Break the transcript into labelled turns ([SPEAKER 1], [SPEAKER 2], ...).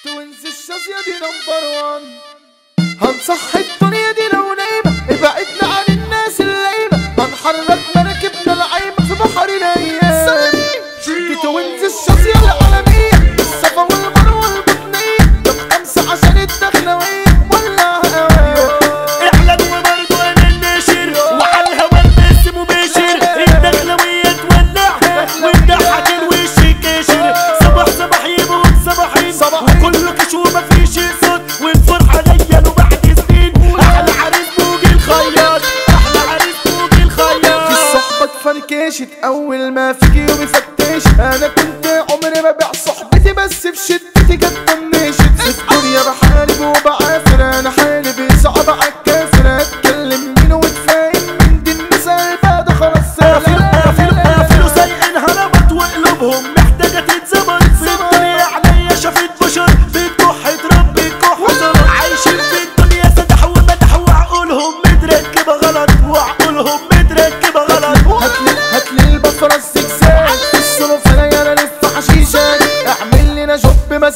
[SPEAKER 1] توينز الشاذية دي نمبر وان هنصحي الدنيا دي لو نايمة ابعدنا عن الناس الليمة هنحرك مراكبنا العايمة في بحر الايام دي توينز الشاذية العالمية الصفا والمروة البطنية طب خمسة عشان الدخلوية ولعها قوية
[SPEAKER 2] اعلن وبرضه انا الناشر وعلى الهوا البس مباشر الدخلوية تولع والضحك الوش كاشر صباح صباح يموت صباحين
[SPEAKER 1] صباحين.
[SPEAKER 2] وكله كش ومفيش صوت والفرحة ليا له بعد سنين احلى عريس بوجي الخياط احلى عريس بوجي
[SPEAKER 1] في
[SPEAKER 2] الخياط
[SPEAKER 1] الصحبة اتفركشت أول ما فيك يومي فتش أنا كنت عمري ما بيع صحبتي بس في شدتي كانت طنشت في الدنيا بحارب وبعافر أنا حالي صعب عالكافر أتكلم مين واتفاهم من دي النساء بعد خلاص
[SPEAKER 2] قافلوا سايقينها ربط وقلوبهم محتاجة تتظبط في الدنيا عليا شافت بشر بتكح تربي كح وصل عايشين في الدنيا سدح ومدح وعقولهم متركبة غلط وعقولهم متركبة غلط
[SPEAKER 1] هاتلي هاتلي البصرة الزجزاج الصنف أنا يا أنا لف حشيشة اعمل لنا شوب